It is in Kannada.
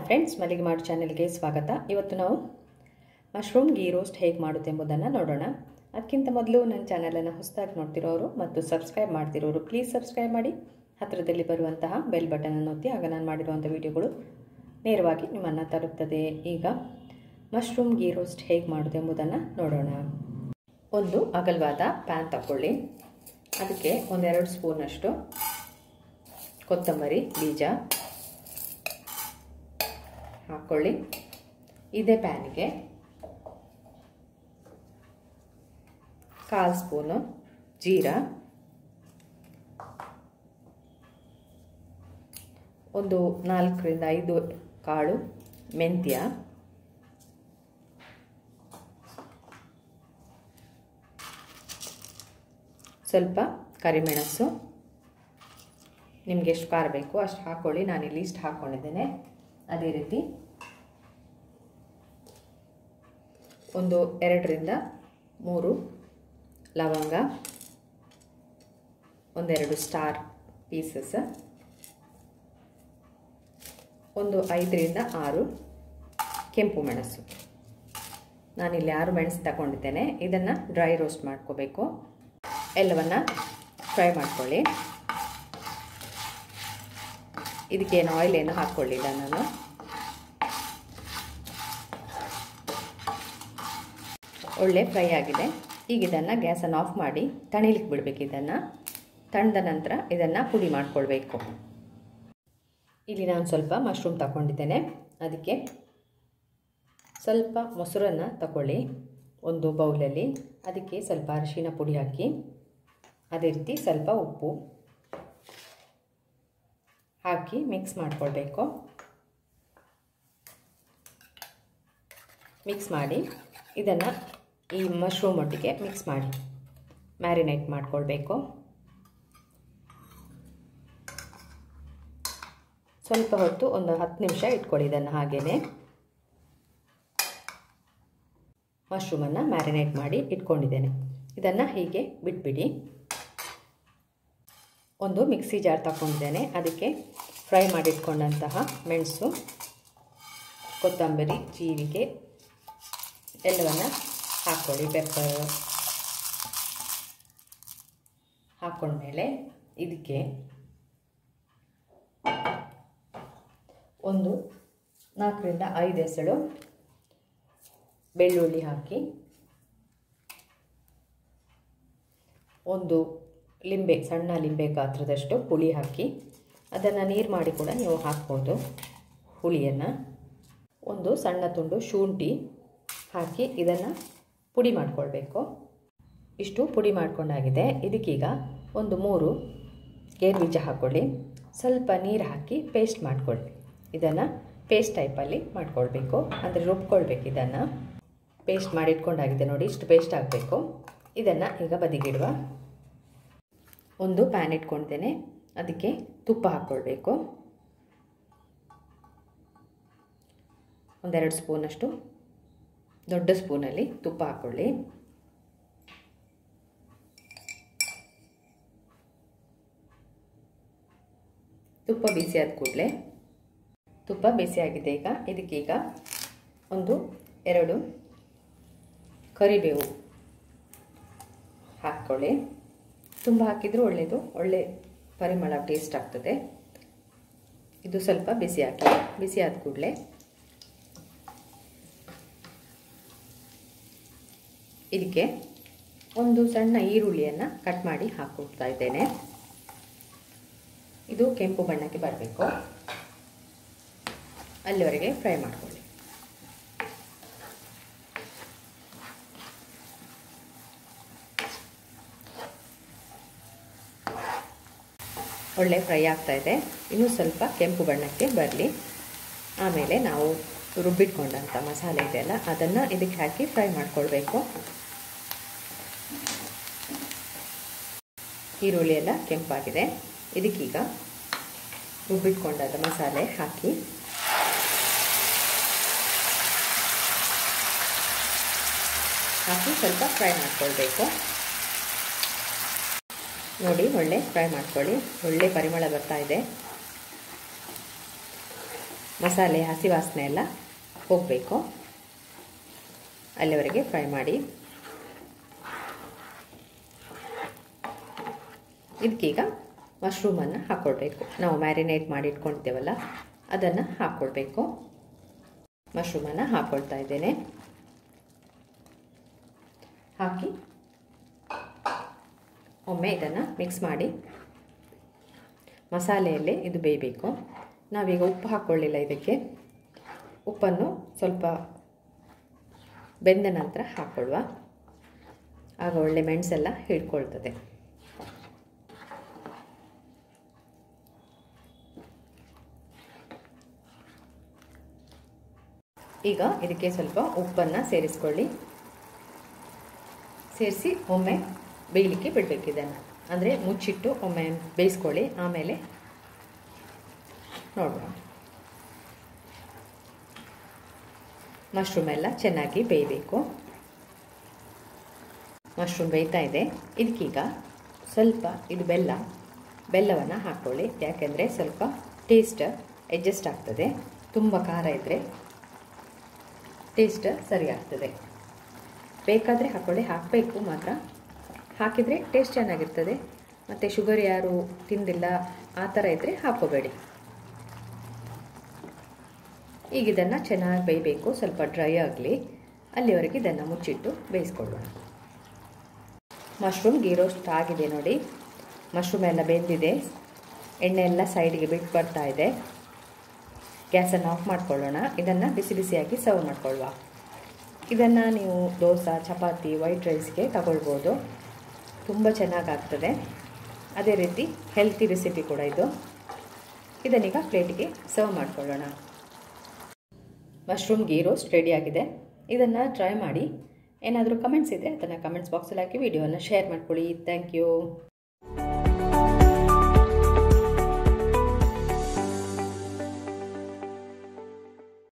ಫ್ರೆಂಡ್ಸ್ ಮಲ್ಲಿಗೆ ಮಾಡು ಚಾನೆಲ್ಗೆ ಸ್ವಾಗತ ಇವತ್ತು ನಾವು ಮಶ್ರೂಮ್ ಗೀ ರೋಸ್ಟ್ ಹೇಗೆ ಮಾಡುತ್ತೆಂಬುದನ್ನು ನೋಡೋಣ ಅದಕ್ಕಿಂತ ಮೊದಲು ನನ್ನ ಚಾನಲನ್ನು ಹೊಸದಾಗಿ ನೋಡ್ತಿರೋರು ಮತ್ತು ಸಬ್ಸ್ಕ್ರೈಬ್ ಮಾಡ್ತಿರೋರು ಪ್ಲೀಸ್ ಸಬ್ಸ್ಕ್ರೈಬ್ ಮಾಡಿ ಹತ್ತಿರದಲ್ಲಿ ಬರುವಂತಹ ಬೆಲ್ ಬಟನನ್ನು ಒತ್ತಿ ಆಗ ನಾನು ಮಾಡಿರುವಂಥ ವಿಡಿಯೋಗಳು ನೇರವಾಗಿ ನಿಮ್ಮನ್ನು ತಲುಪ್ತದೆ ಈಗ ಮಶ್ರೂಮ್ ಗೀ ರೋಸ್ಟ್ ಹೇಗೆ ಮಾಡುವುದೆಂಬುದನ್ನು ನೋಡೋಣ ಒಂದು ಅಗಲವಾದ ಪ್ಯಾನ್ ತಗೊಳ್ಳಿ ಅದಕ್ಕೆ ಒಂದೆರಡು ಸ್ಪೂನಷ್ಟು ಕೊತ್ತಂಬರಿ ಬೀಜ ಹಾಕ್ಕೊಳ್ಳಿ ಇದೇ ಪ್ಯಾನಿಗೆ ಕಾಲು ಸ್ಪೂನು ಜೀರಾ ಒಂದು ನಾಲ್ಕರಿಂದ ಐದು ಕಾಳು ಮೆಂತ್ಯ ಸ್ವಲ್ಪ ಕರಿಮೆಣಸು ನಿಮಗೆ ಎಷ್ಟು ಖಾರ ಬೇಕು ಅಷ್ಟು ಹಾಕ್ಕೊಳ್ಳಿ ನಾನಿಲ್ಲಿ ಇಷ್ಟು ಹಾಕ್ಕೊಂಡಿದ್ದೇನೆ ಅದೇ ರೀತಿ ಒಂದು ಎರಡರಿಂದ ಮೂರು ಲವಂಗ ಒಂದೆರಡು ಸ್ಟಾರ್ ಪೀಸಸ್ ಒಂದು ಐದರಿಂದ ಆರು ಕೆಂಪು ಮೆಣಸು ನಾನಿಲ್ಲಿ ಆರು ಮೆಣಸು ತಗೊಂಡಿದ್ದೇನೆ ಇದನ್ನು ಡ್ರೈ ರೋಸ್ಟ್ ಮಾಡ್ಕೋಬೇಕು ಎಲ್ಲವನ್ನು ಫ್ರೈ ಮಾಡ್ಕೊಳ್ಳಿ ಇದಕ್ಕೇನು ಆಯಿಲ್ ಏನು ಹಾಕ್ಕೊಳ್ಳಿಲ್ಲ ನಾನು ಒಳ್ಳೆ ಫ್ರೈ ಆಗಿದೆ ಈಗ ಇದನ್ನು ಗ್ಯಾಸನ್ನು ಆಫ್ ಮಾಡಿ ತಣಿಲಿಕ್ಕೆ ಬಿಡಬೇಕು ಇದನ್ನು ತಣ್ಣದ ನಂತರ ಇದನ್ನು ಪುಡಿ ಮಾಡ್ಕೊಳ್ಬೇಕು ಇಲ್ಲಿ ನಾನು ಸ್ವಲ್ಪ ಮಶ್ರೂಮ್ ತಗೊಂಡಿದ್ದೇನೆ ಅದಕ್ಕೆ ಸ್ವಲ್ಪ ಮೊಸರನ್ನು ತಗೊಳ್ಳಿ ಒಂದು ಬೌಲಲ್ಲಿ ಅದಕ್ಕೆ ಸ್ವಲ್ಪ ಅರಿಶಿನ ಪುಡಿ ಹಾಕಿ ಅದೇ ರೀತಿ ಸ್ವಲ್ಪ ಉಪ್ಪು ಹಾಕಿ ಮಿಕ್ಸ್ ಮಾಡ್ಕೊಳ್ಬೇಕು ಮಿಕ್ಸ್ ಮಾಡಿ ಇದನ್ನು ಈ ಮಶ್ರೂಮ್ ಒಟ್ಟಿಗೆ ಮಿಕ್ಸ್ ಮಾಡಿ ಮ್ಯಾರಿನೇಟ್ ಮಾಡ್ಕೊಳ್ಬೇಕು ಸ್ವಲ್ಪ ಹೊತ್ತು ಒಂದು ಹತ್ತು ನಿಮಿಷ ಇಟ್ಕೊಳ್ಳಿ ಇದನ್ನು ಹಾಗೆಯೇ ಮಶ್ರೂಮನ್ನು ಮ್ಯಾರಿನೇಟ್ ಮಾಡಿ ಇಟ್ಕೊಂಡಿದ್ದೇನೆ ಇದನ್ನು ಹೀಗೆ ಬಿಟ್ಬಿಡಿ ಒಂದು ಮಿಕ್ಸಿ ಜಾರ್ ತಗೊಂಡಿದ್ದೇನೆ ಅದಕ್ಕೆ ಫ್ರೈ ಮಾಡಿಟ್ಕೊಂಡಂತಹ ಮೆಣಸು ಕೊತ್ತಂಬರಿ ಜೀರಿಗೆ ಎಲ್ಲವನ್ನು ಹಾಕ್ಕೊಳ್ಳಿ ಪೆಪ್ಪರ್ ಹಾಕ್ಕೊಂಡ್ಮೇಲೆ ಇದಕ್ಕೆ ಒಂದು ನಾಲ್ಕರಿಂದ ಐದು ಎಸಳು ಬೆಳ್ಳುಳ್ಳಿ ಹಾಕಿ ಒಂದು ಲಿಂಬೆ ಸಣ್ಣ ಲಿಂಬೆ ಗಾತ್ರದಷ್ಟು ಹುಳಿ ಹಾಕಿ ಅದನ್ನು ನೀರು ಮಾಡಿ ಕೂಡ ನೀವು ಹಾಕ್ಬೋದು ಹುಳಿಯನ್ನು ಒಂದು ಸಣ್ಣ ತುಂಡು ಶುಂಠಿ ಹಾಕಿ ಇದನ್ನು ಪುಡಿ ಮಾಡಿಕೊಳ್ಬೇಕು ಇಷ್ಟು ಪುಡಿ ಮಾಡ್ಕೊಂಡಾಗಿದೆ ಇದಕ್ಕೀಗ ಒಂದು ಮೂರು ಗೇರು ಬೀಜ ಹಾಕ್ಕೊಳ್ಳಿ ಸ್ವಲ್ಪ ನೀರು ಹಾಕಿ ಪೇಸ್ಟ್ ಮಾಡ್ಕೊಳ್ಳಿ ಇದನ್ನು ಪೇಸ್ಟ್ ಟೈಪಲ್ಲಿ ಮಾಡ್ಕೊಳ್ಬೇಕು ಅಂದರೆ ರುಬ್ಕೊಳ್ಬೇಕು ಇದನ್ನು ಪೇಸ್ಟ್ ಮಾಡಿ ಇಟ್ಕೊಂಡಾಗಿದೆ ನೋಡಿ ಇಷ್ಟು ಪೇಸ್ಟ್ ಆಗಬೇಕು ಇದನ್ನು ಈಗ ಬದಿಗಿಡುವ ಒಂದು ಪ್ಯಾನ್ ಇಟ್ಕೊಳ್ತೇನೆ ಅದಕ್ಕೆ ತುಪ್ಪ ಹಾಕ್ಕೊಳ್ಬೇಕು ಒಂದೆರಡು ಸ್ಪೂನಷ್ಟು ದೊಡ್ಡ ಸ್ಪೂನಲ್ಲಿ ತುಪ್ಪ ಹಾಕ್ಕೊಳ್ಳಿ ತುಪ್ಪ ಬಿಸಿ ಆದ ಕೂಡಲೇ ತುಪ್ಪ ಬಿಸಿಯಾಗಿದೆ ಈಗ ಇದಕ್ಕೀಗ ಒಂದು ಎರಡು ಕರಿಬೇವು ಹಾಕ್ಕೊಳ್ಳಿ ತುಂಬ ಹಾಕಿದರೂ ಒಳ್ಳೆಯದು ಒಳ್ಳೆ ಪರಿಮಳ ಟೇಸ್ಟ್ ಆಗ್ತದೆ ಇದು ಸ್ವಲ್ಪ ಬಿಸಿ ಹಾಕಿ ಬಿಸಿ ಆದ ಕೂಡಲೇ ಇದಕ್ಕೆ ಒಂದು ಸಣ್ಣ ಈರುಳ್ಳಿಯನ್ನು ಕಟ್ ಮಾಡಿ ಹಾಕ್ಕೊಡ್ತಾ ಇದ್ದೇನೆ ಇದು ಕೆಂಪು ಬಣ್ಣಕ್ಕೆ ಬರಬೇಕು ಅಲ್ಲಿವರೆಗೆ ಫ್ರೈ ಮಾಡ್ಕೊಳ್ಳಿ ಒಳ್ಳೆ ಫ್ರೈ ಆಗ್ತಾ ಇದೆ ಇನ್ನೂ ಸ್ವಲ್ಪ ಕೆಂಪು ಬಣ್ಣಕ್ಕೆ ಬರಲಿ ಆಮೇಲೆ ನಾವು ರುಬ್ಬಿಟ್ಕೊಂಡಂಥ ಮಸಾಲೆ ಇದೆಯಲ್ಲ ಅದನ್ನು ಇದಕ್ಕೆ ಹಾಕಿ ಫ್ರೈ ಮಾಡ್ಕೊಳ್ಬೇಕು ಈರುಳ್ಳಿ ಎಲ್ಲ ಕೆಂಪಾಗಿದೆ ಇದಕ್ಕೀಗ ರುಬ್ಬಿಟ್ಕೊಂಡಾದ ಮಸಾಲೆ ಹಾಕಿ ಹಾಕಿ ಸ್ವಲ್ಪ ಫ್ರೈ ಮಾಡ್ಕೊಳ್ಬೇಕು ನೋಡಿ ಒಳ್ಳೆ ಫ್ರೈ ಮಾಡ್ಕೊಳ್ಳಿ ಒಳ್ಳೆ ಪರಿಮಳ ಬರ್ತಾ ಇದೆ ಮಸಾಲೆ ಹಸಿ ವಾಸನೆ ಎಲ್ಲ ಹೋಗಬೇಕು ಅಲ್ಲಿವರೆಗೆ ಫ್ರೈ ಮಾಡಿ ಇದಕ್ಕೀಗ ಮಶ್ರೂಮನ್ನು ಹಾಕ್ಕೊಳ್ಬೇಕು ನಾವು ಮ್ಯಾರಿನೇಟ್ ಮಾಡಿ ಇಟ್ಕೊಂಡಿದ್ದೇವಲ್ಲ ಅದನ್ನು ಹಾಕ್ಕೊಳ್ಬೇಕು ಮಶ್ರೂಮನ್ನು ಹಾಕ್ಕೊಳ್ತಾ ಇದ್ದೇನೆ ಹಾಕಿ ಒಮ್ಮೆ ಇದನ್ನು ಮಿಕ್ಸ್ ಮಾಡಿ ಮಸಾಲೆಯಲ್ಲೇ ಇದು ಬೇಯಬೇಕು ನಾವೀಗ ಉಪ್ಪು ಹಾಕ್ಕೊಳ್ಳಿಲ್ಲ ಇದಕ್ಕೆ ಉಪ್ಪನ್ನು ಸ್ವಲ್ಪ ಬೆಂದ ನಂತರ ಹಾಕ್ಕೊಳ್ಳುವ ಆಗ ಒಳ್ಳೆ ಮೆಣಸೆಲ್ಲ ಹಿಡ್ಕೊಳ್ತದೆ ಈಗ ಇದಕ್ಕೆ ಸ್ವಲ್ಪ ಉಪ್ಪನ್ನು ಸೇರಿಸ್ಕೊಳ್ಳಿ ಸೇರಿಸಿ ಒಮ್ಮೆ ಬೇಯಲಿಕ್ಕೆ ಬಿಡಬೇಕು ಇದನ್ನು ಅಂದರೆ ಮುಚ್ಚಿಟ್ಟು ಒಮ್ಮೆ ಬೇಯಿಸ್ಕೊಳ್ಳಿ ಆಮೇಲೆ ನೋಡುವ ಮಶ್ರೂಮ್ ಎಲ್ಲ ಚೆನ್ನಾಗಿ ಬೇಯಬೇಕು ಮಶ್ರೂಮ್ ಬೇಯ್ತಾ ಇದೆ ಇದಕ್ಕೀಗ ಸ್ವಲ್ಪ ಇದು ಬೆಲ್ಲ ಬೆಲ್ಲವನ್ನು ಹಾಕ್ಕೊಳ್ಳಿ ಯಾಕೆಂದರೆ ಸ್ವಲ್ಪ ಟೇಸ್ಟ್ ಅಡ್ಜಸ್ಟ್ ಆಗ್ತದೆ ತುಂಬ ಖಾರ ಇದ್ದರೆ ಟೇಸ್ಟ್ ಸರಿ ಆಗ್ತದೆ ಬೇಕಾದರೆ ಹಾಕ್ಕೊಳ್ಳಿ ಹಾಕಬೇಕು ಮಾತ್ರ ಹಾಕಿದರೆ ಟೇಸ್ಟ್ ಚೆನ್ನಾಗಿರ್ತದೆ ಮತ್ತು ಶುಗರ್ ಯಾರು ತಿಂದಿಲ್ಲ ಆ ಥರ ಇದ್ದರೆ ಹಾಕೋಬೇಡಿ ಈಗ ಇದನ್ನು ಚೆನ್ನಾಗಿ ಬೇಯಬೇಕು ಸ್ವಲ್ಪ ಡ್ರೈ ಆಗಲಿ ಅಲ್ಲಿವರೆಗೆ ಇದನ್ನು ಮುಚ್ಚಿಟ್ಟು ಬೇಯಿಸ್ಕೊಳ್ಳೋಣ ಮಶ್ರೂಮ್ ಗೀ ರೋಸ್ಟ್ ಆಗಿದೆ ನೋಡಿ ಮಶ್ರೂಮ್ ಎಲ್ಲ ಬೆಂದಿದೆ ಎಣ್ಣೆ ಎಲ್ಲ ಸೈಡಿಗೆ ಬಿಟ್ಟು ಬರ್ತಾ ಇದೆ ಗ್ಯಾಸನ್ನು ಆಫ್ ಮಾಡ್ಕೊಳ್ಳೋಣ ಇದನ್ನು ಬಿಸಿ ಬಿಸಿಯಾಗಿ ಸರ್ವ್ ಮಾಡ್ಕೊಳ್ಳುವ ಇದನ್ನು ನೀವು ದೋಸೆ ಚಪಾತಿ ವೈಟ್ ರೈಸ್ಗೆ ತಗೊಳ್ಬೋದು ತುಂಬ ಚೆನ್ನಾಗಾಗ್ತದೆ ಅದೇ ರೀತಿ ಹೆಲ್ತಿ ರೆಸಿಪಿ ಕೂಡ ಇದು ಇದನ್ನೀಗ ಪ್ಲೇಟಿಗೆ ಸರ್ವ್ ಮಾಡ್ಕೊಳ್ಳೋಣ ಮಶ್ರೂಮ್ ಗೀ ರೋಸ್ಟ್ ರೆಡಿಯಾಗಿದೆ ಇದನ್ನು ಟ್ರೈ ಮಾಡಿ ಏನಾದರೂ ಕಮೆಂಟ್ಸ್ ಇದ್ದರೆ ಅದನ್ನು ಕಮೆಂಟ್ಸ್ ಬಾಕ್ಸಲ್ಲಿ ಹಾಕಿ ವಿಡಿಯೋನ ಶೇರ್ ಮಾಡ್ಕೊಳ್ಳಿ ಥ್ಯಾಂಕ್ ಯು